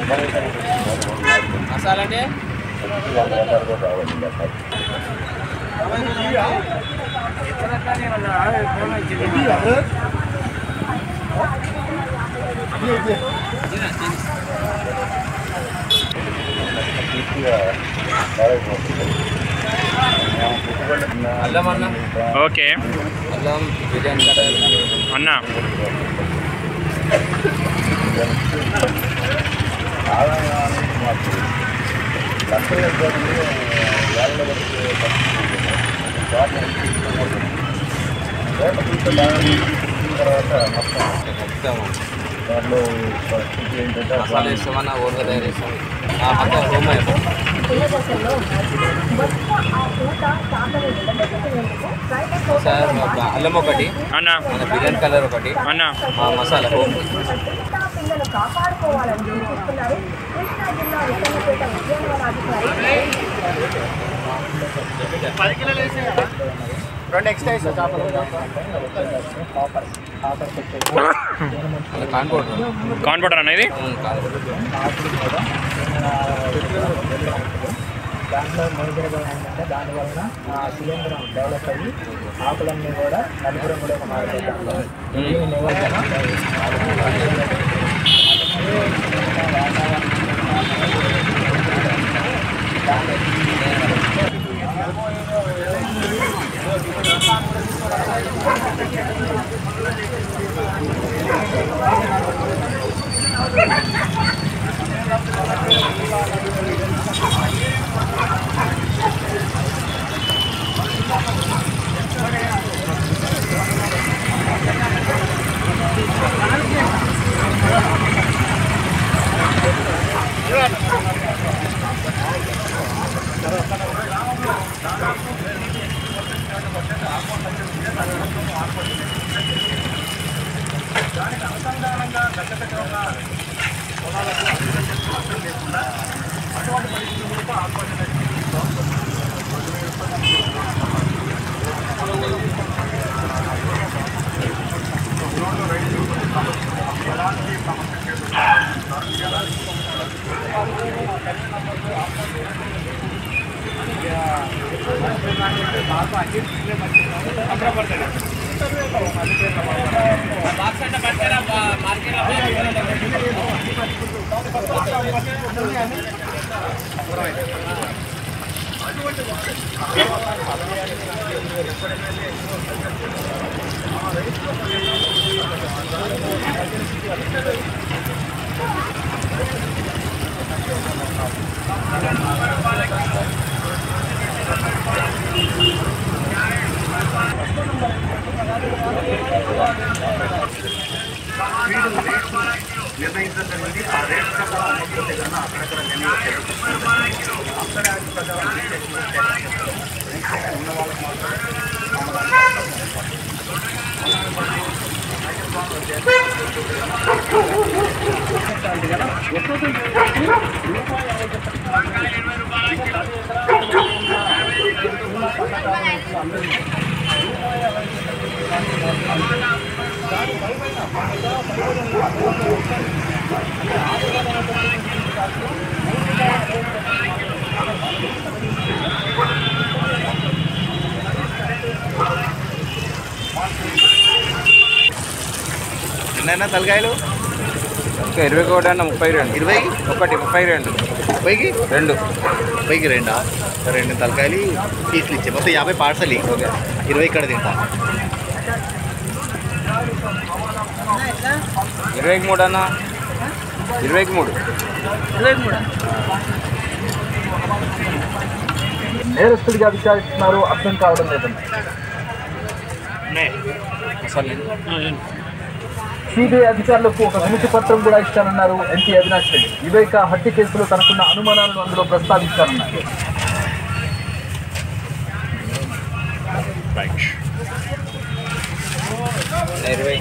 మసాలా అంటే అల్లం అన్న ఓకే అల్లం బిర్యానీ కలర్ అన్న మొత్తం మసాలా వేస్తామన్నా ఊరుగా తయారు చేస్తాం ఆ, మొత్తం హోమ్ అయిపోతుంది సార్ మా అల్లం ఒకటి అన్న మన బిర్యానీ కలర్ ఒకటి అన్న మా మసాలా హోమ్ పిల్లలు కాపాడుకోవాలని సూచిస్తున్నారు కృష్ణా జిల్లా విశాఖపేట ఉద్యానవన అధికారి కాన్కోట్ కార్న్ పౌడర్ అన్న ఇది కాన్కోట్ దాంట్లో మేజర్ ఏంటంటే దానివలన ఆ శిలీంధ్రం డెవలప్ అయ్యి ఆకులన్నీ కూడా నలుపు రంగులోకి మారిపోతాయి ఈ నివారణ ఎన్నైనా తలకాయలు ఇంకా ఇరవై ఒకటి అన్న ముప్పై రెండు ఇరవై ఒకటి ముప్పై రెండు ముప్పైకి రెండు ముప్పైకి రెండా సరే, రెండు తలకాయలు పీసులు ఇచ్చే మొత్తం యాభై పార్సల్ ఇరవై ఇక్కడ తింటా ఇరవైకి మూడు అన్న ఇరవైకి మూడు నేరస్తుడిగా విచారిస్తున్నారు అర్థం కావడం లేదండి మసాలా సిబిఐ అధికారులకు ఒక వినతి పత్రం కూడా ఇస్తానన్నారు ఎంపీ అవినాష్ రెడ్డి వివేక హత్య కేసులో తనకున్న అనుమానాలను అందులో ప్రస్తావిస్తానన్నారు ఇరవై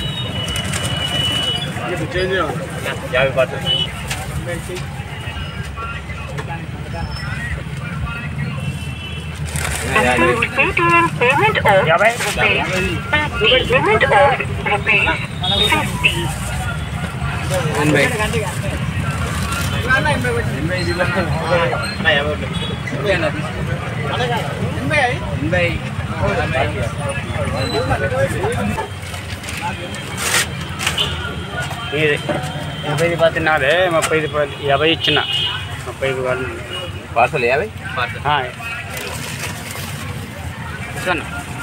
యాభై parcel We will pay to your payment of rupees, payment of rupees 50. ఎనభై అన్న, యాభై ఒకటి. ఇది ముప్పై ఐదు పత్తి నాదే ముప్పై ఐదు పది యాభై ఇచ్చిన ముప్పై ఐదు వాళ్ళు పార్సల్ యాభై ఇస్తాను